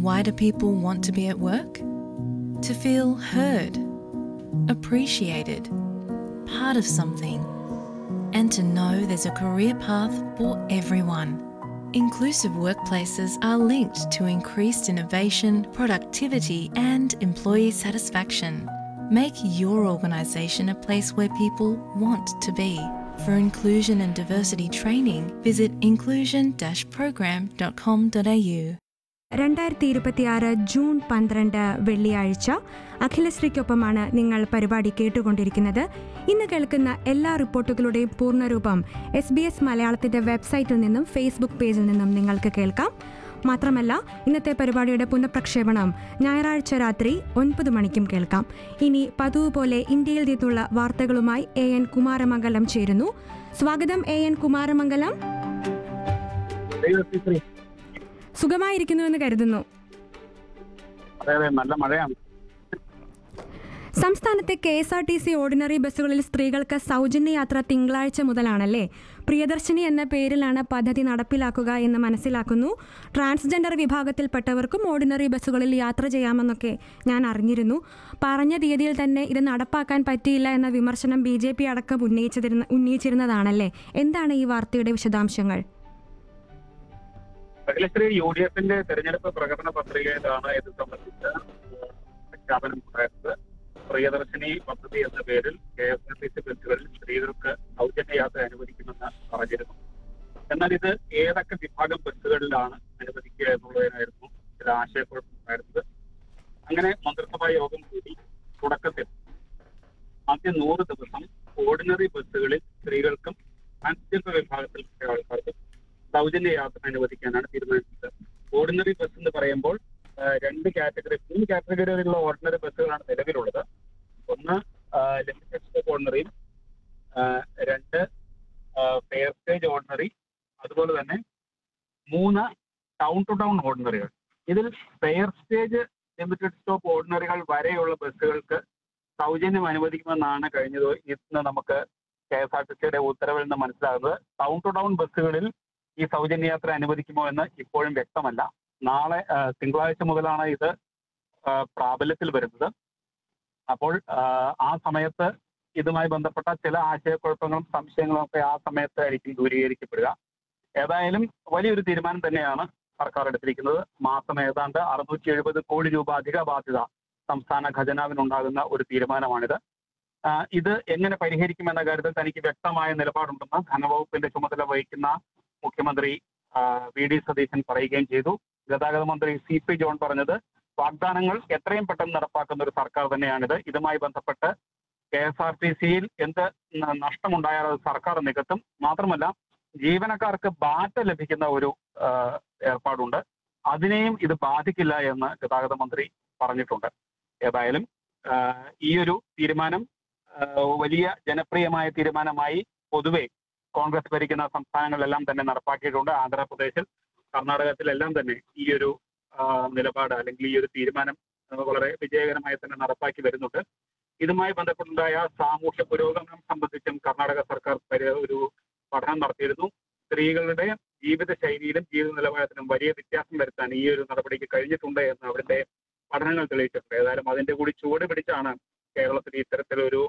Why do people want to be at work? To feel heard, appreciated, part of something, and to know there's a career path for everyone. Inclusive workplaces are linked to increased innovation, productivity, and employee satisfaction. Make your organisation a place where people want to be. For inclusion and diversity training, visit inclusion-program.com.au. രണ്ടായിരത്തി ഇരുപത്തിയാറ് June പന്ത്രണ്ട് വെള്ളിയാഴ്ച അഖിലശ്രീക്കൊപ്പമാണ് നിങ്ങൾ പരിപാടി കേട്ടുകൊണ്ടിരിക്കുന്നത് ഇന്ന് കേൾക്കുന്ന എല്ലാ റിപ്പോർട്ടുകളുടെയും പൂർണ്ണരൂപം എസ് ബി എസ് മലയാളത്തിന്റെ വെബ്സൈറ്റിൽ നിന്നും ഫേസ്ബുക്ക് പേജിൽ നിന്നും നിങ്ങൾക്ക് കേൾക്കാം മാത്രമല്ല ഇന്നത്തെ പരിപാടിയുടെ പുനഃപ്രക്ഷേപണം ഞായറാഴ്ച രാത്രി ഒൻപത് മണിക്കും കേൾക്കാം ഇനി പതിവ് പോലെ ഇന്ത്യയിൽ നിന്നുള്ള വാർത്തകളുമായി എ എൻ കുമാരമംഗലം ചേരുന്നു സ്വാഗതം എ എൻ കുമാരമംഗലം സുഖമായിരിക്കുന്നുവെന്ന് കരുതുന്നു അതെ അതെ നല്ല മഴയാണ് സംസ്ഥാനത്തെ K S R T C ordinary ബസ്സുകളിൽ സ്ത്രീകൾക്ക് സൗജന്യ യാത്ര തിങ്കളാഴ്ച മുതലാണല്ലേ പ്രിയദർശിനി എന്ന പേരിലാണ് പദ്ധതി നടപ്പിലാക്കുക എന്ന് മനസ്സിലാക്കുന്നു ട്രാൻസ്ജെൻഡർ വിഭാഗത്തിൽപ്പെട്ടവർക്കും ഓർഡിനറി ബസ്സുകളിൽ യാത്ര ചെയ്യാമെന്നൊക്കെ ഞാൻ അറിഞ്ഞിരുന്നു പറഞ്ഞ തീയതിയിൽ തന്നെ ഇത് നടപ്പാക്കാൻ പറ്റിയില്ല എന്ന വിമർശനം ബി ജെ പി അടക്കം ഉന്നയിച്ചിരുന്ന ഉന്നയിച്ചിരുന്നതാണല്ലേ എന്താണ് ഈ വാർത്തയുടെ വിശദാംശങ്ങൾ അഖിലശ്രീ യു ഡി എഫിന്റെ തെരഞ്ഞെടുപ്പ് പ്രകടന പത്രികയിലാണ് ഇത് സംബന്ധിച്ച പ്രഖ്യാപനം ഉണ്ടായത് പ്രിയദർശിനി പദ്ധതി എന്ന പേരിൽ K S R T C ബസ്സുകളിൽ സ്ത്രീകൾക്ക് സൗജന്യ യാത്ര അനുവദിക്കുമെന്ന് പറഞ്ഞിരുന്നു എന്നാൽ ഇത് ഏതൊക്കെ വിഭാഗം ബസ്സുകളിലാണ് അനുവദിക്കുക എന്നുള്ളതിനായിരുന്നു ചില ആശയക്കുഴപ്പമുണ്ടായിരുന്നത് അങ്ങനെ മന്ത്രിസഭാ യോഗം കൂടി തുടക്കത്തിൽ ആദ്യ നൂറ് ദിവസം ഓർഡിനറി ബസ്സുകളിൽ സ്ത്രീകൾക്കും ട്രാൻസ്ജെൻഡർ വിഭാഗത്തിൽപ്പെട്ട ആൾക്കാർക്കും സൗജന്യ യാത്ര അനുവദിക്കാനാണ് തീരുമാനിച്ചത് ഓർഡിനറി ബസ് എന്ന് പറയുമ്പോൾ ആ, രണ്ട് കാറ്റഗറി മൂന്ന് കാറ്റഗറിയിലുള്ള ഓർഡിനറി ബസ്സുകളാണ് നിലവിലുള്ളത് ഒന്ന് ലിമിറ്റഡ് സ്റ്റോപ്പ് ഓർഡിനറിയും ആ, രണ്ട് ഫെയർ സ്റ്റേജ് ഓർഡിനറി അതുപോലെ തന്നെ മൂന്ന് ടൗൺ ടു ടൗൺ ഓർഡിനറികൾ ഇതിൽ ഫെയർ സ്റ്റേജ് ലിമിറ്റഡ് സ്റ്റോപ്പ് ഓർഡിനറികൾ വരെയുള്ള ബസ്സുകൾക്ക് സൗജന്യം അനുവദിക്കുമെന്നാണ് കഴിഞ്ഞത് ഇന്ന് നമുക്ക് കെ എസ് ആർ ടി സിയുടെ ഉത്തരവിൽ നിന്ന് മനസ്സിലാകുന്നത് ടൗൺ ടു ടൗൺ ബസ്സുകളിൽ ഈ സൗജന്യ യാത്ര അനുവദിക്കുമോ എന്ന് ഇപ്പോഴും വ്യക്തമല്ല നാളെ ആ, തിങ്കളാഴ്ച മുതലാണ് ഇത് ആ, പ്രാബല്യത്തിൽ വരുന്നത് അപ്പോൾ ആ, ആ സമയത്ത് ഇതുമായി ബന്ധപ്പെട്ട ചില ആശയക്കുഴപ്പങ്ങളും സംശയങ്ങളും ഒക്കെ ആ സമയത്തായിരിക്കും ദൂരീകരിക്കപ്പെടുക ഏതായാലും വലിയൊരു തീരുമാനം തന്നെയാണ് സർക്കാർ എടുത്തിരിക്കുന്നത് മാസം ഏതാണ്ട് അറുന്നൂറ്റി എഴുപത് കോടി രൂപ അധിക ബാധ്യത സംസ്ഥാന ഖജനാവിനുണ്ടാകുന്ന ഒരു തീരുമാനമാണിത് ആ, ഇത് എങ്ങനെ പരിഹരിക്കുമെന്ന കാര്യത്തിൽ തനിക്ക് വ്യക്തമായ നിലപാടുണ്ടെന്ന് ധനവകുപ്പിന്റെ ചുമതല വഹിക്കുന്ന മുഖ്യമന്ത്രി ആ, വി ഡി സതീശൻ പറയുകയും ചെയ്തു ഗതാഗത മന്ത്രി സി പി ജോൺ പറഞ്ഞത് വാഗ്ദാനങ്ങൾ എത്രയും പെട്ടെന്ന് നടപ്പാക്കുന്ന ഒരു സർക്കാർ തന്നെയാണിത് ഇതുമായി ബന്ധപ്പെട്ട് കെ എസ് ആർ ടി സിയിൽ എന്ത് ന- നഷ്ടമുണ്ടായാൽ അത് സർക്കാർ നികത്തും മാത്രമല്ല ജീവനക്കാർക്ക് ബാറ്റ ലഭിക്കുന്ന ഒരു ആ, ഏർപ്പാടുണ്ട് അതിനെയും ഇത് ബാധിക്കില്ല എന്ന് ഗതാഗത മന്ത്രി പറഞ്ഞിട്ടുണ്ട് ഏതായാലും ആ, ഈ ഒരു തീരുമാനം ആ, വലിയ ജനപ്രിയമായ തീരുമാനമായി പൊതുവെ കോൺഗ്രസ് ഭരിക്കുന്ന സംസ്ഥാനങ്ങളിലെല്ലാം തന്നെ നടപ്പാക്കിയിട്ടുണ്ട് ആന്ധ്രാപ്രദേശിൽ കർണാടകത്തിലെല്ലാം തന്നെ ഈ ഒരു ആ, നിലപാട് അല്ലെങ്കിൽ ഈ ഒരു തീരുമാനം ആ, വളരെ വിജയകരമായി തന്നെ നടപ്പാക്കി വരുന്നുണ്ട് ഇതുമായി ബന്ധപ്പെട്ടുണ്ടായ സാമൂഹ്യ പുരോഗമനം സംബന്ധിച്ചും കർണാടക സർക്കാർ പരി- ഒരു പഠനം നടത്തിയിരുന്നു സ്ത്രീകളുടെ ജീവിത ശൈലിയിലും ജീവിത നിലവാരത്തിലും വലിയ വ്യത്യാസം വരുത്താൻ ഈ ഒരു നടപടിക്ക് കഴിഞ്ഞിട്ടുണ്ട് എന്ന് അവരുടെ പഠനങ്ങൾ തെളിയിച്ചിട്ടുണ്ട് ഏതായാലും അതിന്റെ കൂടി ചുവട് പിടിച്ചാണ് കേരളത്തിൽ ഇത്തരത്തിലൊരു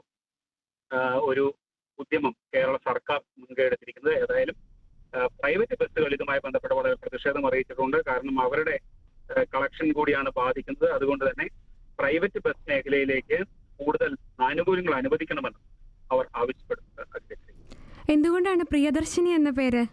ആ, ഒരു ഉദ്യമം കേരള സർക്കാർ മുൻകൈ എടുത്തിരിക്കുന്നത് ഏതായാലും പ്രൈവറ്റ് ബസ്സുകൾ ഇതുമായി ബന്ധപ്പെട്ട് വളരെ പ്രതിഷേധം അറിയിച്ചിട്ടുണ്ട് കാരണം അവരുടെ കളക്ഷൻ കൂടിയാണ് ബാധിക്കുന്നത് അതുകൊണ്ട് തന്നെ പ്രൈവറ്റ് ബസ് മേഖലയിലേക്ക് കൂടുതൽ ആനുകൂല്യങ്ങൾ അനുവദിക്കണമെന്ന് അവർ ആവശ്യപ്പെടുന്നുണ്ട് അധ്യക്ഷ എന്തുകൊണ്ടാണ് പ്രിയദർശിനി എന്ന പേര്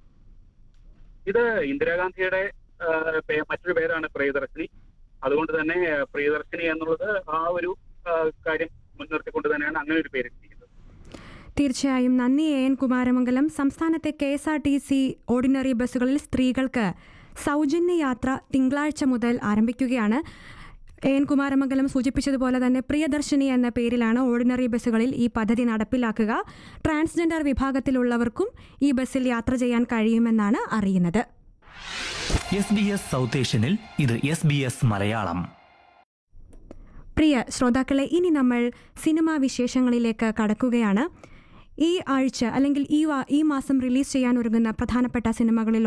ഇത് ഇന്ദിരാഗാന്ധിയുടെ ആ, പേ- മറ്റൊരു പേരാണ് പ്രിയദർശിനി അതുകൊണ്ട് തന്നെ ആ, പ്രിയദർശിനി എന്നുള്ളത് ആ ഒരു ആ, കാര്യം മുൻനിർത്തിക്കൊണ്ട് തന്നെയാണ് അങ്ങനെ ഒരു പേരിട്ടിരിക്കുന്നത് തീർച്ചയായും നന്ദി എ എൻ കുമാരമംഗലം സംസ്ഥാനത്തെ K S R T C ordinary ബസ്സുകളിൽ സ്ത്രീകൾക്ക് സൗജന്യ യാത്ര തിങ്കളാഴ്ച മുതൽ ആരംഭിക്കുകയാണ് എ എൻ കുമാരമംഗലം സൂചിപ്പിച്ചതുപോലെ തന്നെ പ്രിയദർശിനി എന്ന പേരിലാണ് ഓർഡിനറി ബസ്സുകളിൽ ഈ പദ്ധതി നടപ്പിലാക്കുക ട്രാൻസ്ജെൻഡർ വിഭാഗത്തിലുള്ളവർക്കും ഈ ബസ്സിൽ യാത്ര ചെയ്യാൻ കഴിയുമെന്നാണ് അറിയുന്നത് എസ് ബി എസ് സൗത്ത് ഏഷ്യനിൽ ഇത് എസ് ബി എസ് മലയാളം പ്രിയ ശ്രോതാക്കളെ ഇനി നമ്മൾ സിനിമാ വിശേഷങ്ങളിലേക്ക് കടക്കുകയാണ് ഈ ആഴ്ച അല്ലെങ്കിൽ ഈ വാ- ഈ മാസം റിലീസ് ചെയ്യാൻ ഒരുങ്ങുന്ന പ്രധാനപ്പെട്ട സിനിമകളിൽ